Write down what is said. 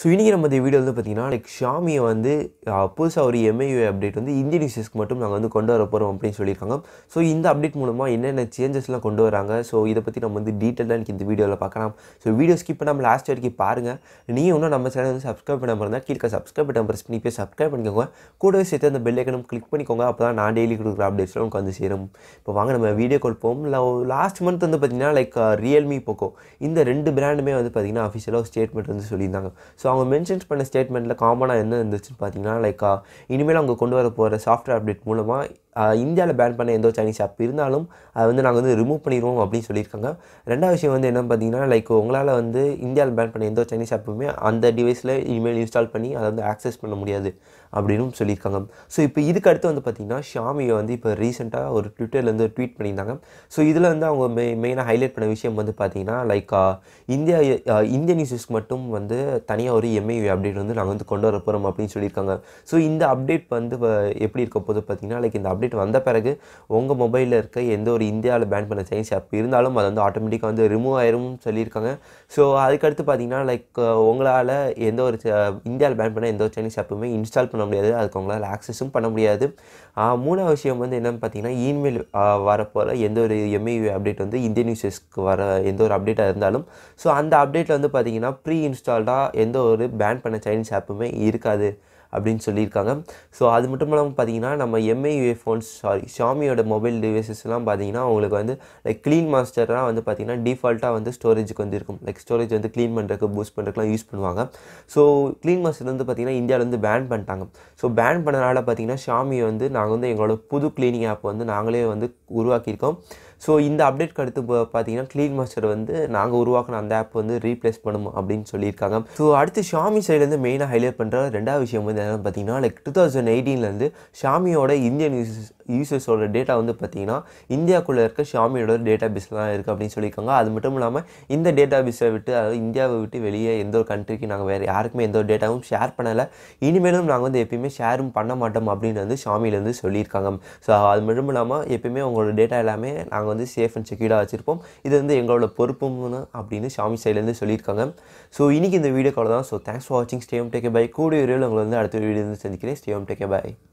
so இன்றைக்கி நம்ம இந்த வீடியோ வந்து பார்த்திங்கன்னா லைக் ஷாமியை வந்து புதுசாக ஒரு எம்ஐயூ அப்டேட் வந்து இந்தியன் யூசர்ஸ்க்கு மட்டும் நாங்கள் வந்து கொண்டு வர போகிறோம் அப்படின்னு சொல்லியிருக்காங்க ஸோ இந்த அப்டேட் மூலமாக என்னென்ன சேஞ்சஸ்லாம் கொண்டு வராங்க ஸோ இதை பற்றி நம்ம வந்து டீட்டெயிலாக எனக்கு இந்த வீடியோவில் பார்க்கலாம் ஸோ வீடியோ ஸ்கிப் பண்ணாமல் லாஸ்ட் வரைக்கும் பாருங்கள் நீங்கள் இன்னும் நம்ம சேனல் வந்து சப்ஸ்கிரைப் பண்ணாமல் இருந்தால் கீழே சப்ஸ்கிரைப் பட்டன் ப்ரெஸ் பண்ணி போய் சப்ஸ்கிரைப் பண்ணிக்கோங்க கூடவே சேர்த்து அந்த பெல் ஐக்கனும் கிளிக் பண்ணிக்கோங்க அப்போ தான் நான் டெய்லி கொடுக்குற அப்டேட்ஸ்லாம் உங்களுக்கு வந்து சேரும் இப்போ வாங்க நம்ம வீடியோ கால் போவோம் லாஸ்ட் மந்த் வந்து பார்த்திங்கன்னா லைக் ரியல்மி போக்கோ இந்த ரெண்டு பிராண்டுமே வந்து பார்த்திங்கன்னா அஃபிஷியலாக ஸ்டேட்மெண்ட் வந்து சொல்லியிருந்தாங்க ஸோ அவங்க மென்ஷன்ஸ் பண்ண ஸ்டேட்மெண்ட்டில் காமனாக என்ன இருந்துச்சுன்னு பார்த்தீங்கன்னா லைக் இனிமேல் அவங்க கொண்டு வர போகிற சாஃப்ட்வேர் அப்டேட் மூலமாக இந்தியாவில் பேன் பண்ண எந்த ஒரு சைனீஸ் ஆப் இருந்தாலும் அதை வந்து நாங்கள் வந்து ரிமூவ் பண்ணிடுவோம் அப்படின்னு சொல்லியிருக்காங்க ரெண்டாவது விஷயம் வந்து என்ன பார்த்தீங்கன்னா லைக் உங்களால் வந்து இந்தியாவில் பேன் பண்ண எந்த ஒரு சைனீஸ் ஆப்புமே அந்த டிவைஸில் இனிமேல் இன்ஸ்டால் பண்ணி அதை வந்து ஆக்சஸ் பண்ண முடியாது அப்படின்னு சொல்லியிருக்காங்க ஸோ இப்போ இதுக்கு அடுத்து வந்து பார்த்திங்கன்னா ஷாமியை வந்து இப்போ ரீசெண்டாக ஒரு ட்விட்டர்லேருந்து ஒரு ட்வீட் பண்ணியிருந்தாங்க ஸோ இதில் வந்து அவங்க மெ மெயினாக ஹைலைட் பண்ண விஷயம் வந்து பார்த்திங்கன்னா லைக் இந்தியா இந்தியன் யூசர்ஸ்க்கு மட்டும் வந்து தனியாக ஒரு எம்ஐ அப்டேட் வந்து நாங்கள் வந்து கொண்டு வர போகிறோம் அப்படின்னு சொல்லியிருக்காங்க ஸோ இந்த அப்டேட் வந்து எப்படி இருக்க போது பார்த்திங்கன்னா லைக் இந்த அப்டேட் வந்த பிறகு உங்கள் மொபைலில் இருக்க எந்த ஒரு இந்தியாவில் பேன் பண்ண சைனீஸ் ஆப் இருந்தாலும் அது வந்து ஆட்டோமேட்டிக்காக வந்து ரிமூவ் ஆயிரும்னு சொல்லியிருக்காங்க ஸோ அதுக்கடுத்து பார்த்தீங்கன்னா லைக் உங்களால் எந்த ஒரு இந்தியாவில் பேன் பண்ண எந்த ஒரு சைனீஸ் ஆப்புமே இன்ஸ்டால் பண்ண முடியாது அதுக்கு உங்களால் ஆக்சஸும் பண்ண முடியாது மூணாவது விஷயம் வந்து என்னென்னு பார்த்தீங்கன்னா இமெயில் வரப்போகிற எந்த ஒரு எம்ஐ அப்டேட் வந்து இந்தியன் யூசர்ஸ்க்கு வர எந்த ஒரு அப்டேட்டாக இருந்தாலும் ஸோ அந்த அப்டேட்டில் வந்து பார்த்தீங்கன்னா ப்ரீ இன்ஸ்டால்டாக எந்த ஒரு பேன் பண்ண சைனீஸ் ஆப்புமே இருக்காது அப்படின்னு சொல்லியிருக்காங்க ஸோ அது மட்டும் இல்லாமல் பார்த்தீங்கன்னா நம்ம எம்ஐ ஃபோன்ஸ் சாரி ஷாமியோட மொபைல் டிவைசஸ்லாம் பார்த்தீங்கன்னா உங்களுக்கு வந்து லைக் க்ளீன் மாஸ்டர்லாம் வந்து பார்த்தீங்கன்னா டிஃபால்ட்டாக வந்து ஸ்டோரேஜுக்கு வந்து இருக்கும் லைக் ஸ்டோரேஜ் வந்து க்ளீன் பண்ணுறதுக்கு பூஸ்ட் பண்ணுறதுக்குலாம் யூஸ் பண்ணுவாங்க ஸோ க்ளீன் மாஸ்டர் வந்து பார்த்தீங்கன்னா இந்தியாவில் வந்து பேன் பண்ணிட்டாங்க ஸோ பேன் பண்ணனால பார்த்தீங்கன்னா ஷாமியை வந்து நாங்கள் வந்து எங்களோட புது க்ளீனிங் ஆப் வந்து நாங்களே வந்து உருவாக்கியிருக்கோம் ஸோ இந்த அப்டேட்க்கு அடுத்து பார்த்தீங்கன்னா க்ளீன் மாஸ்டர் வந்து நாங்கள் உருவாக்கின அந்த ஆப் வந்து ரீப்ளேஸ் பண்ணும் அப்படின்னு சொல்லியிருக்காங்க ஸோ அடுத்து ஷாமி சைட்லேருந்து மெயினாக ஹைலைட் பண்ணுற ரெண்டாவது விஷயம் வந்து என்னென்னு பார்த்தீங்கன்னா லைக் டூ தௌசண்ட் எயிட்டீன்லேருந்து ஷாமியோட இந்தியன் யூசர்ஸ் யூசர்ஸோட டேட்டா வந்து பார்த்தீங்கன்னா இந்தியாவுக்குள்ளே இருக்க ஷாமியோட டேட்டா பேஸ்லாம் இருக்குது அப்படின்னு சொல்லியிருக்காங்க அது மட்டும் இல்லாமல் இந்த டேட்டா பேஸை விட்டு அதாவது இந்தியாவை விட்டு வெளியே எந்த ஒரு கண்ட்ரிக்கு நாங்கள் வேறு யாருக்குமே எந்த ஒரு டேட்டாவும் ஷேர் பண்ணலை இனிமேலும் நாங்கள் வந்து எப்பயுமே ஷேரும் பண்ண மாட்டோம் அப்படின்னு வந்து ஷாமிலேருந்து சொல்லியிருக்காங்க ஸோ அது மட்டும் இல்லாமல் எப்பயுமே உங்களோட டேட்டா எல்லாமே நாங்கள் வந்து சேஃப் அண்ட் செக்யூர்டாக வச்சுருப்போம் இது வந்து எங்களோட பொறுப்புன்னு அப்படின்னு ஷாமி சைட்லேருந்து சொல்லியிருக்காங்க ஸோ இன்றைக்கி இந்த வீடியோ கால் தான் ஸோ தேங்க்ஸ் ஃபார் வாட்சிங் ஸ்டேம் டேக்கே பை கூடிய விரைவில் உங்களை வந்து அடுத்த வீடியோ வந்து சந்திக்கிறேன் ஸ்டேம் டேக்கே பை